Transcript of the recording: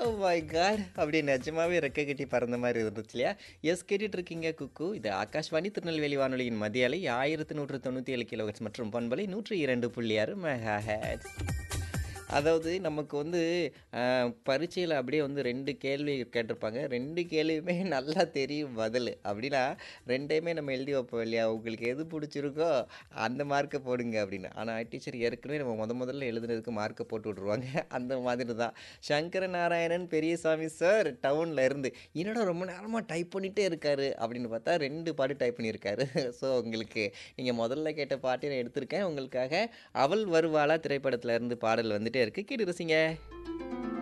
oh my God அப்படி நிஜமாவே ரெக்கை கட்டி பறந்த மாதிரி இருந்துச்சு இல்லையா எஸ் கேட்டுட்டு இருக்கீங்க குக்கு இது ஆகாஷ்வாணி திருநெல்வேலி வானொலியின் மதிய அலை ஆயிரத்தி நூற்று தொண்ணூற்றி ஏழு கிலோஹெட்ஸ் மற்றும் பண்பலை நூற்றி இரண்டு புள்ளி ஆறு மெகா ஹெட்ஸ் அதாவது நமக்கு வந்து பரீட்சையில் அப்படியே வந்து ரெண்டு கேள்வி கேட்டிருப்பாங்க ரெண்டு கேள்வியுமே நல்லா தெரியும் பதில் அப்படின்னா ரெண்டையுமே நம்ம எழுதி வைப்போம் இல்லையா உங்களுக்கு எது பிடிச்சிருக்கோ அந்த மார்க்கை போடுங்க அப்படின்னு ஆனால் டீச்சர் ஏற்கனவே நம்ம முத முதல்ல எழுதுனதுக்கு மார்க்கை போட்டு விட்ருவாங்க அந்த மாதிரி தான் சங்கர நாராயணன் பெரியசாமி சார் டவுனில் இருந்து என்னடா ரொம்ப நேரமாக டைப் பண்ணிகிட்டே இருக்காரு அப்படின்னு பார்த்தா ரெண்டு பாட்டு டைப் பண்ணியிருக்காரு ஸோ உங்களுக்கு நீங்கள் முதல்ல கேட்ட பாட்டை நான் எடுத்திருக்கேன் உங்களுக்காக அவள் வருவாளா திரைப்படத்துல இருந்து பாடல் வந்துட்டே இருக்கு கேட்டு ரசிங்க